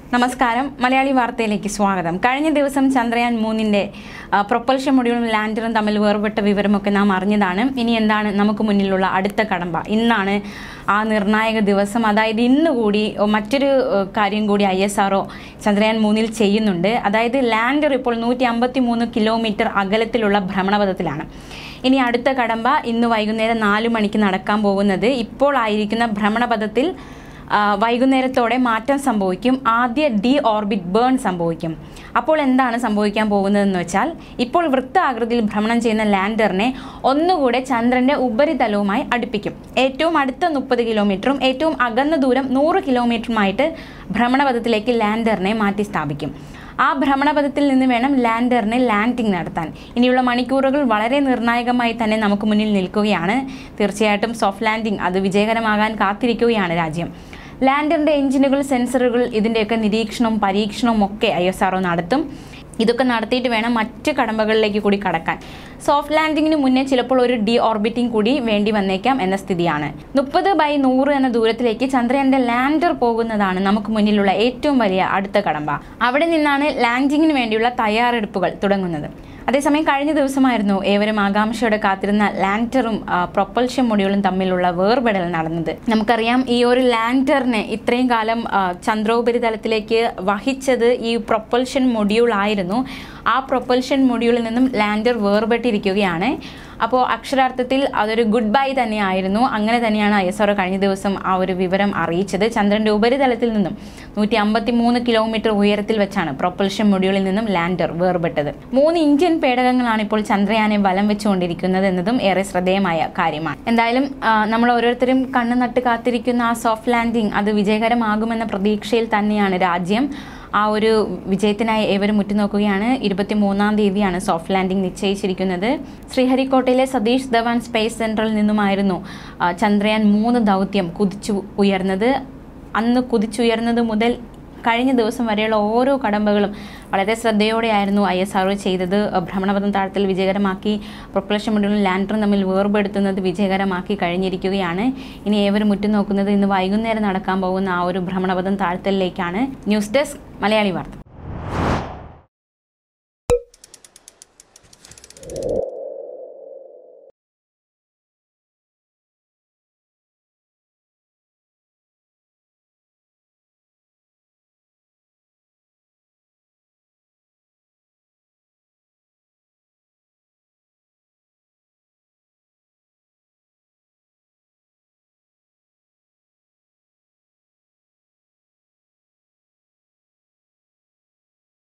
നമസ്കാരം മലയാളി വാർത്തയിലേക്ക് സ്വാഗതം കഴിഞ്ഞ ദിവസം ചന്ദ്രയാൻ മൂന്നിൻ്റെ പ്രൊപ്പൽഷൻ മൊഡ്യൂളും ലാൻഡറും തമ്മിൽ വേർപെട്ട വിവരമൊക്കെ നാം അറിഞ്ഞതാണ് ഇനി എന്താണ് നമുക്ക് മുന്നിലുള്ള അടുത്ത കടമ്പ ഇന്നാണ് ആ നിർണായക ദിവസം അതായത് ഇന്ന് കൂടി മറ്റൊരു ഏഹ്, കാര്യം കൂടി ഐ എസ് ആർ ചന്ദ്രയാൻ മൂന്നിൽ ചെയ്യുന്നുണ്ട് അതായത് ലാൻഡർ ഇപ്പോൾ നൂറ്റി അമ്പത്തി മൂന്ന് കിലോമീറ്റർ അകലത്തിലുള്ള ഭ്രമണപഥത്തിലാണ് ഇനി അടുത്ത കടമ്പ ഇന്ന് വൈകുന്നേരം നാല് മണിക്ക് നടക്കാൻ പോകുന്നത് ഇപ്പോൾ ആയിരിക്കുന്ന ഭ്രമണപഥത്തിൽ ആ, വൈകുന്നേരത്തോടെ മാറ്റം സംഭവിക്കും ആദ്യ ഡി ഓർബിറ്റ് ബേൺ സംഭവിക്കും അപ്പോൾ എന്താണ് സംഭവിക്കാൻ പോകുന്നതെന്ന് വെച്ചാൽ ഇപ്പോൾ വൃത്താകൃതിയിൽ ഭ്രമണം ചെയ്യുന്ന ലാൻഡറിനെ ഒന്നുകൂടെ ചന്ദ്രന്റെ ഉപരിതലവുമായി അടുപ്പിക്കും ഏറ്റവും അടുത്ത മുപ്പത് കിലോമീറ്ററും ഏറ്റവും അകന്ന ദൂരം നൂറ് കിലോമീറ്ററുമായിട്ട് ഭ്രമണപഥത്തിലേക്ക് ലാൻഡറിനെ മാറ്റി സ്ഥാപിക്കും ആ ഭ്രമണപഥത്തിൽ നിന്ന് വേണം ലാൻഡറിന് ലാൻഡിംഗ് നടത്താൻ ഇനിയുള്ള മണിക്കൂറുകൾ വളരെ നിർണായകമായി തന്നെ നമുക്ക് മുന്നിൽ നിൽക്കുകയാണ് തീർച്ചയായിട്ടും സോഫ്റ്റ് ലാൻഡിംഗ് അത് വിജയകരമാകാൻ കാത്തിരിക്കുകയാണ് രാജ്യം ലാൻഡറിൻ്റെ എഞ്ചിനുകൾ സെൻസറുകൾ ഇതിൻ്റെയൊക്കെ നിരീക്ഷണവും പരീക്ഷണവും ഒക്കെ ഐ എസ് ആർ നടത്തും ഇതൊക്കെ നടത്തിയിട്ട് വേണം മറ്റ് കടമ്പകളിലേക്ക് കൂടി കടക്കാൻ സോഫ്റ്റ് ലാൻഡിങ്ങിന് മുന്നേ ചിലപ്പോൾ ഒരു ഡി ഓർബിറ്റിംഗ് കൂടി വേണ്ടി വന്നേക്കാം എന്ന സ്ഥിതിയാണ് മുപ്പത് ബൈ നൂറ് എന്ന ദൂരത്തിലേക്ക് ചന്ദ്രയാന്റെ ലാൻഡർ പോകുന്നതാണ് നമുക്ക് മുന്നിലുള്ള ഏറ്റവും വലിയ അടുത്ത കടമ്പ അവിടെ നിന്നാണ് ലാൻഡിങ്ങിന് വേണ്ടിയുള്ള തയ്യാറെടുപ്പുകൾ തുടങ്ങുന്നത് അതേസമയം കഴിഞ്ഞ ദിവസമായിരുന്നു ഏവരും ആകാംക്ഷയോടെ കാത്തിരുന്ന ലാൻഡറും പ്രൊപ്പൽഷൻ മൊഡ്യൂളും തമ്മിലുള്ള വേർപെടൽ നടന്നത് നമുക്കറിയാം ഈ ഒരു ലാൻഡറിനെ ഇത്രയും കാലം ആ, ചന്ദ്രോപരിതലത്തിലേക്ക് വഹിച്ചത് ഈ പ്രൊപ്പൽഷൻ മൊഡ്യൂൾ ആയിരുന്നു ആ പ്രൊപ്പൽഷൻ മൊഡ്യൂളിൽ നിന്നും ലാൻഡർ വേർപെട്ടിരിക്കുകയാണ് അപ്പോൾ അക്ഷരാർത്ഥത്തിൽ അതൊരു ഗുഡ് ബൈ തന്നെയായിരുന്നു അങ്ങനെ തന്നെയാണ് ഐ എസ് ആർ കഴിഞ്ഞ ദിവസം ആ ഒരു വിവരം അറിയിച്ചത് ചന്ദ്രന്റെ ഉപരിതലത്തിൽ നിന്നും നൂറ്റി അമ്പത്തി മൂന്ന് കിലോമീറ്റർ ഉയരത്തിൽ വെച്ചാണ് പ്രൊപ്പൽഷൻ മൊഡ്യൂളിൽ നിന്നും ലാൻഡർ വേർപെട്ടത് മൂന്ന് ഇന്ത്യൻ പേടകങ്ങളാണ് ഇപ്പോൾ ചന്ദ്രയാനെ വലം വെച്ചുകൊണ്ടിരിക്കുന്നത് എന്നതും ഏറെ ശ്രദ്ധേയമായ കാര്യമാണ് എന്തായാലും ആ, നമ്മൾ ഓരോരുത്തരും കണ്ണു നട്ട് കാത്തിരിക്കുന്ന ആ സോഫ്റ്റ് ലാൻഡിംഗ് അത് വിജയകരമാകുമെന്ന പ്രതീക്ഷയിൽ തന്നെയാണ് രാജ്യം ആ ഒരു വിജയത്തിനായി ഏവരും ഉറ്റുനോക്കുകയാണ് ഇരുപത്തി മൂന്നാം തീയതിയാണ് സോഫ്റ്റ് ലാൻഡിംഗ് നിശ്ചയിച്ചിരിക്കുന്നത് ശ്രീഹരിക്കോട്ടയിലെ സതീഷ് ധവാൻ സ്പേസ് സെൻറ്ററിൽ നിന്നുമായിരുന്നു ആ, ചന്ദ്രയാൻ മൂന്ന് ദൗത്യം കുതിച്ചു ഉയർന്നത് അന്ന് കുതിച്ചുയർന്നത് മുതൽ കഴിഞ്ഞ ദിവസം വരെയുള്ള ഓരോ കടമ്പകളും വളരെ ശ്രദ്ധയോടെയായിരുന്നു ഐ എസ് ആർ ചെയ്തത് ഭ്രമണപഥം താഴത്തിൽ വിജയകരമാക്കി പ്രൊപ്പലഷൻ മൊഡ്യൂളും ലാൻഡറും തമ്മിൽ വേർപെടുത്തുന്നത് വിജയകരമാക്കി കഴിഞ്ഞിരിക്കുകയാണ് ഇനി ഏവരും ഉറ്റുനോക്കുന്നത് ഇന്ന് വൈകുന്നേരം നടക്കാൻ പോകുന്ന ആ ഒരു ഭ്രമണപഥം താഴ്ത്തലിലേക്കാണ് ന്യൂസ് ഡെസ്ക് മലയാളി വാർത്ത